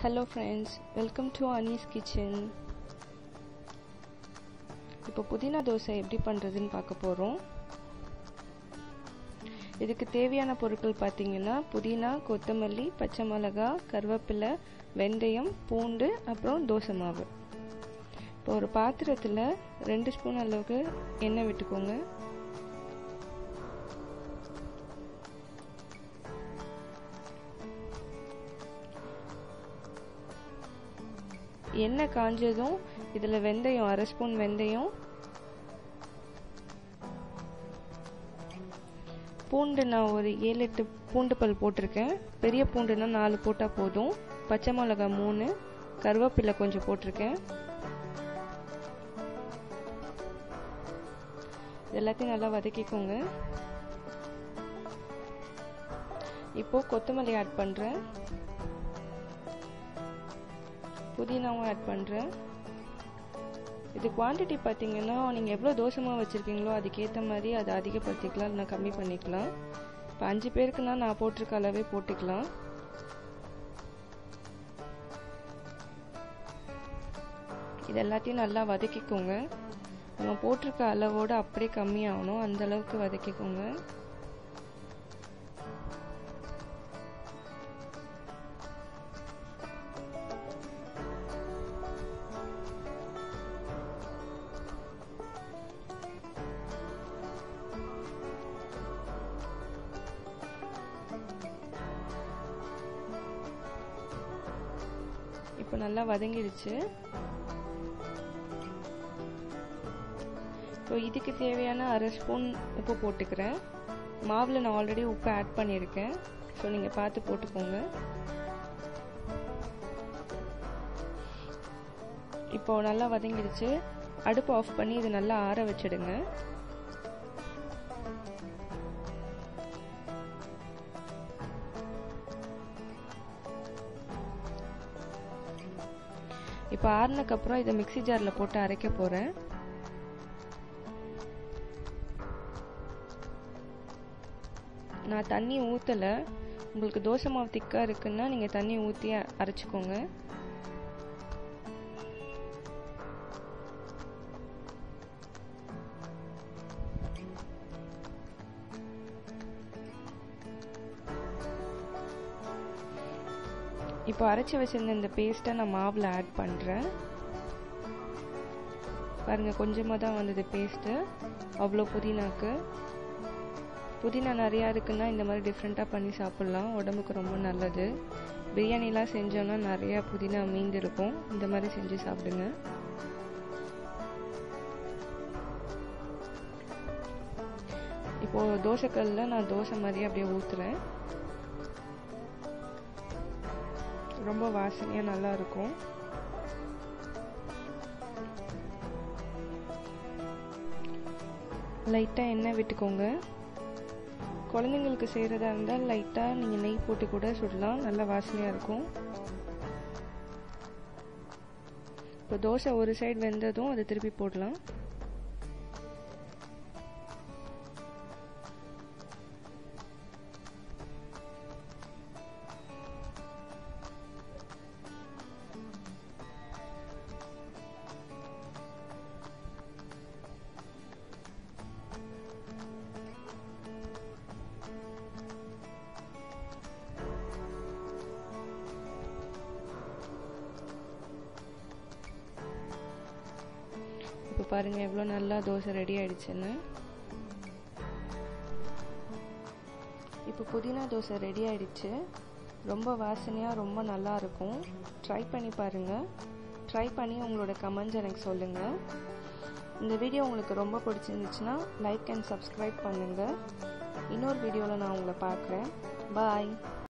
hello friends welcome to Anees kitchen இப்போ புதினா தோசை எப்படி பண்ணுறதுன்னு பார்க்க போகிறோம் இதுக்கு தேவையான பொருட்கள் பார்த்தீங்கன்னா புதினா கொத்தமல்லி பச்சை மிளகா கருவேப்பிலை வெந்தயம் பூண்டு அப்புறம் தோசை மாவு இப்போ ஒரு பாத்திரத்தில் ரெண்டு ஸ்பூன் அளவுக்கு எண்ணெய் விட்டுக்கோங்க எண்ணெய் காஞ்சதும் இதில் வெந்தயம் அரை ஸ்பூன் வெந்தயம் பூண்டு நான் ஒரு ஏழு எட்டு பூண்டு பல் போட்டிருக்கேன் பெரிய பூண்டுனா நாலு போட்டால் போதும் பச்சை மிளகா மூணு கருவேப்பிலை கொஞ்சம் போட்டிருக்கேன் எல்லாத்தையும் நல்லா வதக்கிக்கோங்க இப்போது கொத்தமல்லி ஆட் பண்ணுறேன் புதினாவும் ஆட் பண்ணுறேன் இது குவான்டிட்டி பார்த்தீங்கன்னா நீங்கள் எவ்வளோ தோசமாக வச்சுருக்கீங்களோ அதுக்கேற்ற மாதிரி அதை அதிகப்படுத்திக்கலாம் இல்லைனா கம்மி பண்ணிக்கலாம் இப்போ அஞ்சு பேருக்குன்னா நான் போட்டிருக்க அளவே போட்டுக்கலாம் இது எல்லாத்தையும் நல்லா வதக்கிக்கோங்க நம்ம போட்டிருக்க அளவோடு அப்படியே கம்மியாகணும் அந்த அளவுக்கு வதக்கிக்கோங்க இப்போ நல்லா வதங்கிடுச்சு இப்போ இதுக்கு தேவையான அரை ஸ்பூன் உப்பு போட்டுக்கிறேன் மாவில் நான் ஆல்ரெடி உப்பு ஆட் பண்ணியிருக்கேன் ஸோ நீங்கள் பார்த்து போட்டுக்கோங்க இப்போ நல்லா வதங்கிடுச்சு அடுப்பு ஆஃப் பண்ணி இது நல்லா ஆற வச்சிடுங்க இப்போ ஆறுனக்கப்புறம் இதை மிக்சி ஜாரில் போட்டு அரைக்க போகிறேன் நான் தண்ணி ஊற்றலை உங்களுக்கு தோசை மாவு திக்காக இருக்குன்னா நீங்கள் தண்ணி ஊற்றி அரைச்சிக்கோங்க இப்போ அரைச்சி வச்சிருந்த இந்த பேஸ்ட்டை நான் மாவில் ஆட் பண்ணுறேன் பாருங்கள் கொஞ்சமாக தான் வந்தது பேஸ்ட்டு அவ்வளோ புதினாக்கு புதினா நிறையா இருக்குன்னா இந்த மாதிரி டிஃப்ரெண்ட்டாக பண்ணி சாப்பிட்லாம் உடம்புக்கு ரொம்ப நல்லது பிரியாணிலாம் செஞ்சோன்னா நிறையா புதினா மீந்து இருக்கும் இந்த மாதிரி செஞ்சு சாப்பிடுங்க இப்போது தோசைக்கல்லில் நான் தோசை மாதிரி அப்படியே ஊற்றுறேன் ரொம்ப வாசனையாக நல்லா இருக்கும் லைட்டாக எண்ணெய் விட்டுக்கோங்க குழந்தைங்களுக்கு செய்கிறதா இருந்தால் லைட்டாக நீங்கள் நெய் போட்டு கூட சுடலாம் நல்லா வாசனையாக இருக்கும் இப்போ தோசை ஒரு சைடு வெந்ததும் அதை திருப்பி போடலாம் இப்போ பாருங்கள் எவ்வளோ நல்லா தோசை ரெடி ஆயிடுச்சுன்னு இப்போ புதினா தோசை ரெடி ஆயிடுச்சு ரொம்ப வாசனையாக ரொம்ப நல்லா இருக்கும் ட்ரை பண்ணி பாருங்கள் ட்ரை பண்ணி உங்களோட கமெண்ட்ஸ் எனக்கு சொல்லுங்கள் இந்த வீடியோ உங்களுக்கு ரொம்ப பிடிச்சிருந்துச்சுன்னா லைக் அண்ட் சப்ஸ்கிரைப் பண்ணுங்கள் இன்னொரு வீடியோவில் நான் உங்களை பார்க்குறேன் பாய்